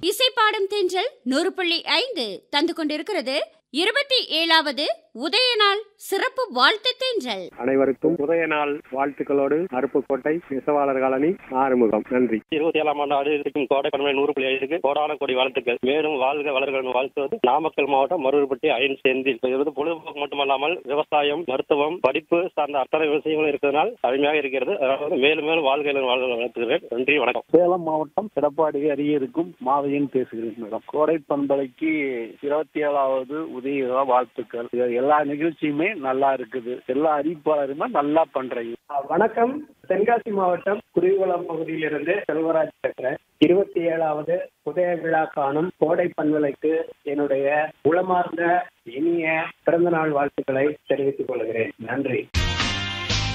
இசைப்பாடும் தென்றல் நூறு புள்ளி ஐந்து தந்து கொண்டிருக்கிறது இருபத்தி ஏழாவது உதயநாள் சிறப்பு வாழ்த்து தென்றல் அனைவருக்கும் உதய நாள் வாழ்த்துக்களோடு அருப்புக்கோட்டை நெசவாளர் காலனி ஆறுமுகம் நன்றி இருபத்தி ஏழாம் ஆண்டு ஆண்டு இருக்கும் கோடை பன்மலை நூறு புள்ளி ஐந்துக்கு கோடான கோடி வாழ்த்துக்கள் மேலும் வாழ்க வளர்கள் வாழ்த்துவது நாமக்கல் மாவட்டம் மருவப்பட்டி அயன் செந்தில் இது பொழுதுபோக்கு மட்டுமல்லாமல் விவசாயம் மருத்துவம் படிப்பு சார்ந்த அத்தனை விஷயங்களும் இருக்கிறதுனால் அருமையாக இருக்கிறது அதாவது மேலும் மேலும் வாழ்க வாழ்க வாழ்த்துகிறேன் நன்றி வணக்கம் சேலம் மாவட்டம் எடப்பாடி அருகே இருக்கும் மாவையன் பேசுகிறேன் மேடம் கோடை பண்பலைக்கு இருபத்தி ஏழாவது உதய வாழ்த்துக்கள் இது எல்லா நிகழ்ச்சியுமே நல்லா இருக்குது எல்லா அறிவிப்பாளருமே நல்லா பண்றீங்க வணக்கம் தென்காசி மாவட்டம் குருவிகுளம் பகுதியிலிருந்து செல்வராஜ் பேசுறேன் இருபத்தி ஏழாவது உதய விழா காணும் கோடை பண்பலைக்கு என்னுடைய உளமார்ந்த இனிய பிறந்த நாள் வாழ்த்துக்களை தெரிவித்துக் கொள்கிறேன் நன்றி